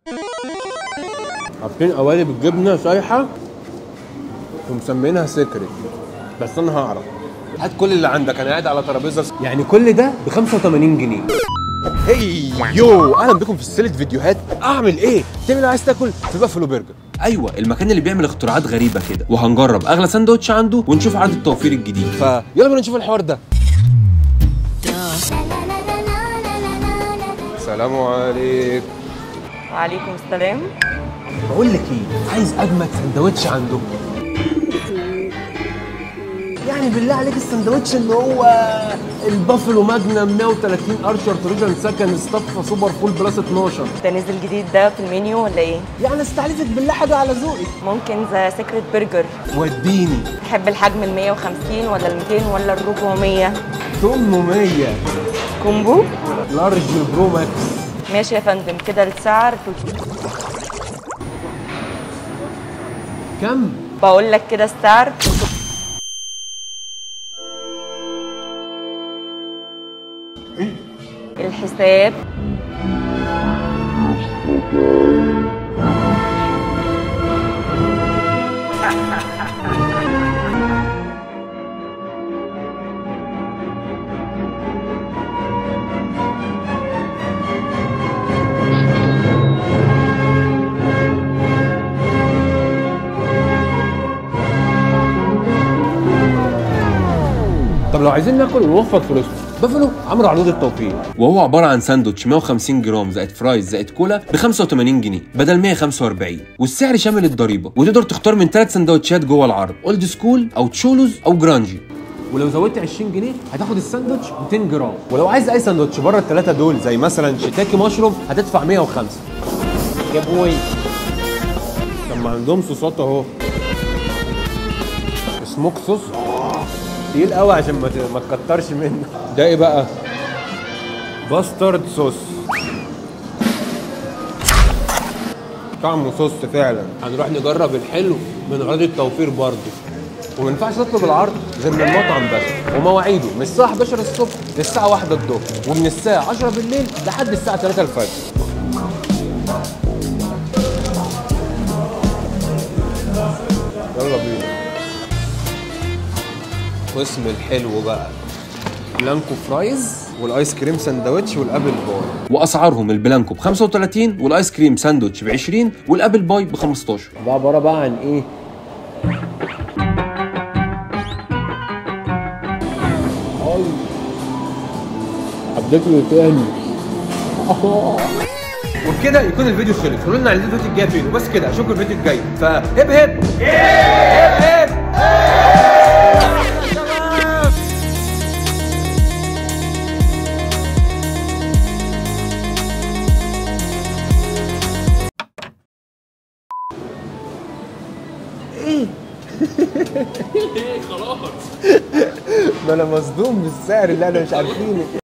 حاطين قوالب الجبنه سايحه ومسمينها سكرت بس انا هعرف هات كل اللي عندك انا قاعد على ترابيزه يعني كل ده ب 85 جنيه هي يو اهلا بكم في سلسله فيديوهات اعمل ايه تعمل إيه عايز تاكل في بافلو برجر ايوه المكان اللي بيعمل اختراعات غريبه كده وهنجرب اغلى ساندوتش عنده ونشوف عرض التوفير الجديد فيلا بينا نشوف الحوار ده السلام عليكم وعليكم السلام بقول لك ايه عايز اجمد سندوتش عنده يعني بالله عليك السندوتش اللي هو البافلو ماجنم 130 ارشر تروجن سكن اصطفى سوبر فول بلس 12 ده نزل جديد ده في المنيو ولا ايه؟ يعني استعلفك بالله حاجه على ذوقك ممكن ذا سيكريت برجر وديني تحب الحجم ال 150 ولا ال 200 ولا ال 400 800 كومبو لارج برو ماكس ماشي يا فندم كده السعر كم بقول لك كده السعر الحساب طب لو عايزين ناكل ونوفر فلوسنا بافلو عملوا عروض التوفير وهو عباره عن ساندوتش 150 جرام زائد فرايز زائد كولا ب 85 جنيه بدل 145 والسعر شامل الضريبه وتقدر تختار من ثلاث سندوتشات جوه العرض اولد سكول او تشولوز او جرانجي ولو زودت 20 جنيه هتاخد الساندوتش 200 جرام ولو عايز اي ساندوتش بره الثلاثه دول زي مثلا شيتاكي مشروم هتدفع 105 يا بوي طب ما عندهم صوصات اهو سموك صوص تقيل قوي عشان ما ت- ما تكترش منه ده ايه بقى باسترد صوص طعمه صوص فعلا هنروح نجرب الحلو من غير التوفير برضه وما ينفعش تطلب العرض غير من المطعم بس ومواعيده من الساعه 11 الصبح للساعه 1 الظهر ومن الساعه 10 بالليل لحد الساعه 3 الفجر يلا بينا قسم الحلو بقى بلانكو فرايز والايس كريم ساندوتش والابل باي واسعارهم البلانكو ب 35 والايس كريم ساندوتش ب 20 والابل باي ب 15 ده عباره بقى عن ايه حبيت له تاني وبكده يكون الفيديو خلص قولوا لنا عايزين الفيديو الجاي فين وبس كده اشوفكم الفيديو الجاي فهب هب هب هب ما انا مصدوم بالسعر اللي انا مش عارفينه